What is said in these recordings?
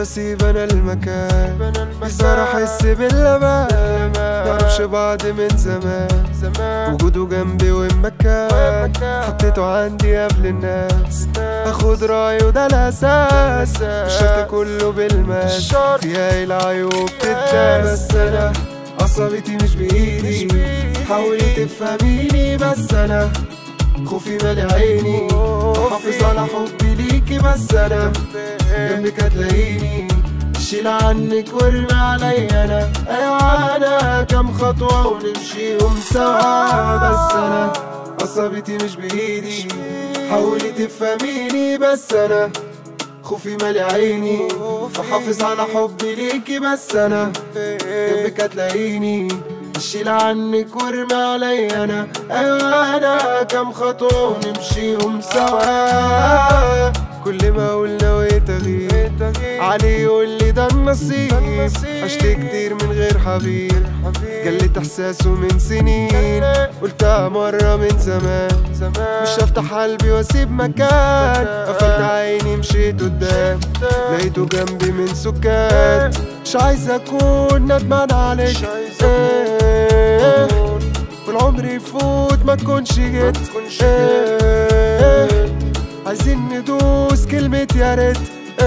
اسيب انا المكان يقدر احس بالامان نعرفش بعض من زمان وجوده جنبي ومكان حطيته عندي قبل الناس اخد رايه وده الاساس مش شرط كله بالماس فيها العيوب تتداس بس انا عصبيتي مش بايدي حاولي تفهميني بس انا خوفي مالي عيني حافظ على حبي ليكي بس انا جنبك هتلاقيني شيل عنك وارمي عليا انا ايوه انا كام خطوة ونمشيهم سوا بس انا عصبيتي مش بايدي حاولي تفهميني بس انا خوفي مالي عيني فحافظ على حبي ليكي بس انا جنبك هتلاقيني اشيل عنك وارمي عليا انا ايوه انا كام خطوه ونمشيهم سوا كل ما اقول ناوي تغيير علي يقول لي ده النصيب عشت كتير من غير حبيب قلت احساسه من سنين قلتها مرة من زمان مش هفتح قلبي واسيب مكان قفلت عيني مشيت قدام لقيته جنبي من سكات مش عايز اكون ندمان عليك إيه والعمر يفوت ما تكونش جيت إيه عايزين ندوس كلمة يا ريت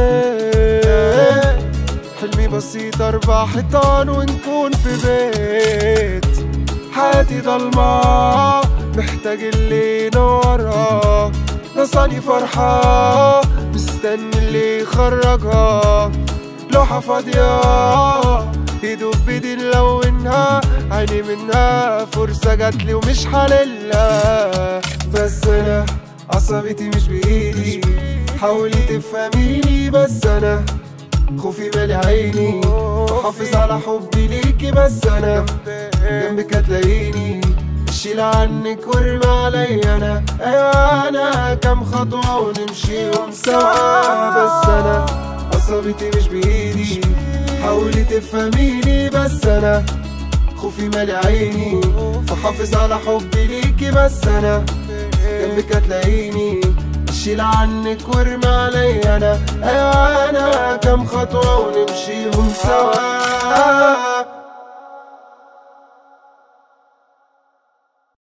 إيه حلمي بسيط اربع حيطان ونكون في بيت حياتي ضلمة محتاج اللي ينورها نصاني فرحة مستني اللي يخرجها لوحة فاضية يدوب بيدي نلونها عيني منها فرصة جاتلي ومش حللها بس انا عصبيتي مش بايدي حاولي تفهميني بس انا خوفي مالي عيني حافظ على حبي ليكي بس انا جنبك هتلاقيني اشيل عنك وارمي عليا انا ايوه انا كام خطوة ونمشيهم سوا بس انا عصبيتي مش بايدي حاولي تفهميني بس انا خوفي مالي عيني فحافظ على حبي ليكي بس انا جنبك هتلاقيني اشيل عنك وارمي عليا انا ايوه انا كام خطوة ونمشيهم سوا